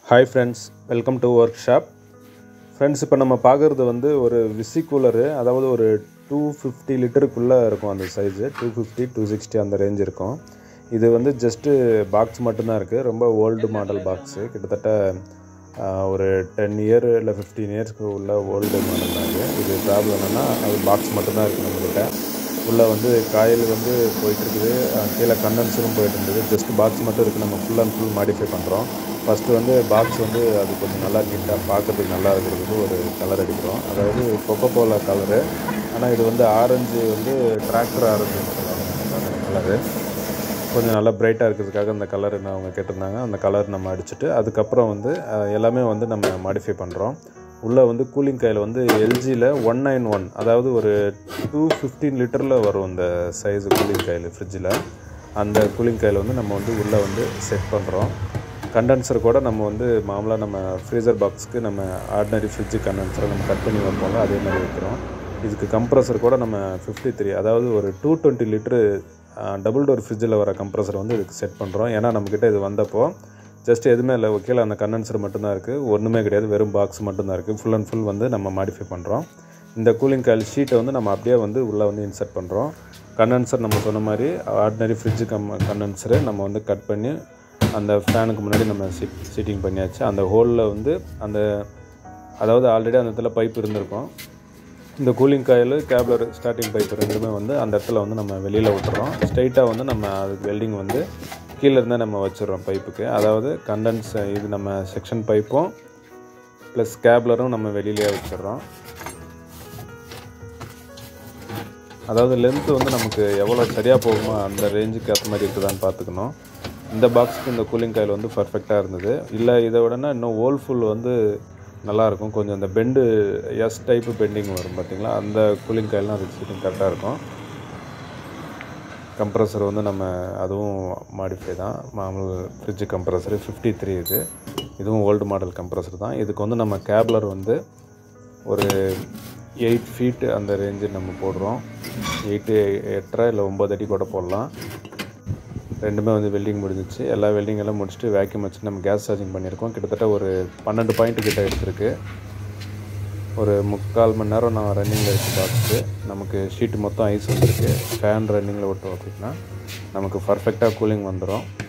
hi friends welcome to workshop friends இப்போ நம்ம பார்க்குறது வந்து ஒரு விசி கூலரு அதாவது ஒரு டூ ஃபிஃப்டி லிட்டருக்குள்ளே இருக்கும் அந்த size two fifty two sixty அந்த ரேஞ்ச் இருக்கும் இது வந்து ஜஸ்ட்டு பாக்ஸ் மட்டும்தான் இருக்குது ரொம்ப ஓல்டு மாடல் பாக்ஸு கிட்டத்தட்ட ஆஹ், ஒரு டென் இயர் இல்லை ஃபிஃப்டீன் இயர்ஸ்க்கு உள்ள ஓல்டு மாடல் தான் இது இது ப்ராப்ளம் என்னென்னா அது பாக்ஸ் மட்டும்தான் இருக்குது நம்மக்கிட்ட உள்ளே வந்து காயில் வந்து போயிட்டுருக்குது கீழே கண்டென்சரும் போயிட்டு இருந்தது ஜஸ்ட் பாக்ஸ் மட்டும் இருக்குது நம்ம ஃபுல் அண்ட் ஃபுல் மாடிஃபை பண்ணுறோம் ஃபஸ்ட்டு வந்து பாக்ஸ் வந்து அது கொஞ்சம் நல்லா நீட்டாக பார்க்கறதுக்கு நல்லா இருக்கிறதுக்கு ஒரு கலர் அடிக்கிறோம் அதாவது கொக்கோ கோலா கலரு ஆனால் இது வந்து ஆரஞ்சு வந்து டிராக்டர் ஆரஞ்சு கலரு கொஞ்சம் நல்லா பிரைட்டாக இருக்கிறதுக்காக அந்த கலர் என்ன அவங்க கேட்டிருந்தாங்க அந்த கலர் நம்ம அடிச்சுட்டு அதுக்கப்புறம் வந்து அஹ், எல்லாமே வந்து நம்ம மாடிஃபை பண்ணுறோம் உள்ளே வந்து கூலிங் காயில் வந்து எல்ஜியில் ஒன் நைன் ஒன் அதாவது ஒரு டூ ஃபிஃப்டீன் லிட்டரில் வரும் இந்த சைஸு கூலிங் காயில் ஃப்ரிட்ஜில் அந்த கூலிங் காயில் வந்து நம்ம வந்து உள்ளே வந்து செட் பண்ணுறோம் கண்டென்சர் கூட நம்ம வந்து மாமூலாக நம்ம ஃப்ரீசர் பாக்ஸ்க்கு நம்ம ஆர்டினரி ஃப்ரிட்ஜு கண்டென்சரை நம்ம கட் பண்ணி வைப்போம்ல அதே மாதிரி வைக்கிறோம் இதுக்கு கம்ப்ரஸர் கூட நம்ம ஃபிஃப்டி த்ரீ அதாவது ஒரு two twenty litre double door ஃப்ரிட்ஜில் வர கம்ப்ரஸர் வந்து இதுக்கு செட் பண்ணுறோம் ஏன்னா நம்மக்கிட்ட இது வந்தப்போ ஜஸ்ட் எதுவுமே இல்லை கீழே அந்த கண்டென்சர் மட்டும்தான் இருக்குது ஒன்றுமே கிடையாது வெறும் பாக்ஸ் மட்டும்தான் இருக்குது ஃபுல் அண்ட் ஃபுல் வந்து நம்ம மாடிஃபை பண்ணுறோம் இந்த கூலிங் காயில் ஷீட்டை வந்து நம்ம அப்படியே வந்து உள்ளே வந்து இன்சர்ட் பண்ணுறோம் கண்டென்சர் நம்ம சொன்ன மாதிரி ஆர்டினரி ஃப்ரிட்ஜு கம் கண்டென்சரை நம்ம வந்து கட் பண்ணி அந்த ஃபேனுக்கு முன்னாடி நம்ம சீட் சீட்டிங் பண்ணியாச்சு அந்த ஹோலில் வந்து அந்த அதாவது ஆல்ரெடி அந்த இடத்துல பைப் இருந்திருக்கும் இந்த கூலிங் காயில் கேப்லர் ஸ்டார்டிங் பைப் ரெண்டுமே வந்து அந்த இடத்துல வந்து நம்ம வெளியில் விட்டுறோம் ஸ்ட்ரைட்டாக வந்து நம்ம அதுக்கு வெல்டிங் வந்து கீழே இருந்தால் நம்ம வச்சிடுறோம் பைப்புக்கு அதாவது கண்டென்ஸ் இது நம்ம செக்ஷன் பைப்பும் ப்ளஸ் கேப்லரும் நம்ம வெளியிலே வச்சிடுறோம் அதாவது லென்த்து வந்து நமக்கு எவ்வளோ சரியாக போகுமோ அந்த ரேஞ்சுக்கு ஏற்ற மாதிரி இருக்குதான்னு பார்த்துக்கணும் இந்த பாக்ஸுக்கு இந்த கூலிங் காயில் வந்து பர்ஃபெக்டாக இருந்தது இல்லை இதை விடனா இன்னும் ஓல் ஃபுல் வந்து நல்லாயிருக்கும் கொஞ்சம் இந்த பெண்டு எஸ் டைப்பு பெண்டிங் வரும் பார்த்தீங்களா அந்த கூலிங் காயிலாம் அதுக்கு சீட்டிங் கரெக்டாக இருக்கும் கம்ப்ரஸர் வந்து நம்ம அதுவும் மாடிஃபை தான் மாமூல் ஃப்ரிட்ஜு கம்ப்ரஸரு ஃபிஃப்டி த்ரீ இது இதுவும் ஓல்டு மாடல் கம்ப்ரஸர் தான் இதுக்கு வந்து நம்ம கேப்லர் வந்து ஒரு எயிட் ஃபீட்டு அந்த ரேஞ்சு நம்ம போடுறோம் எயிட்டு எட்டரை இல்லை ஒம்பது அடி கூட போடலாம் ரெண்டுமே வந்து வெல்டிங் முடிஞ்சிச்சு எல்லா வெல்டிங் எல்லாம் முடிச்சுட்டு வேக்யூம் வச்சு நம்ம கேஸ் சார்ஜிங் பண்ணியிருக்கோம் கிட்டத்தட்ட ஒரு பன்னெண்டு பாயிண்ட் கிட்ட எடுத்திருக்கு ஒரு முக்கால் மணி நேரம் நான் ரன்னிங்கில் இருக்குது பாக்ஸு நமக்கு ஷீட்டு மொத்தம் ஐஸ் வந்துருக்கு ஃபேன் ரன்னிங்கில் விட்டோம் அப்படின்னா நமக்கு பர்ஃபெக்டாக கூலிங் வந்துடும்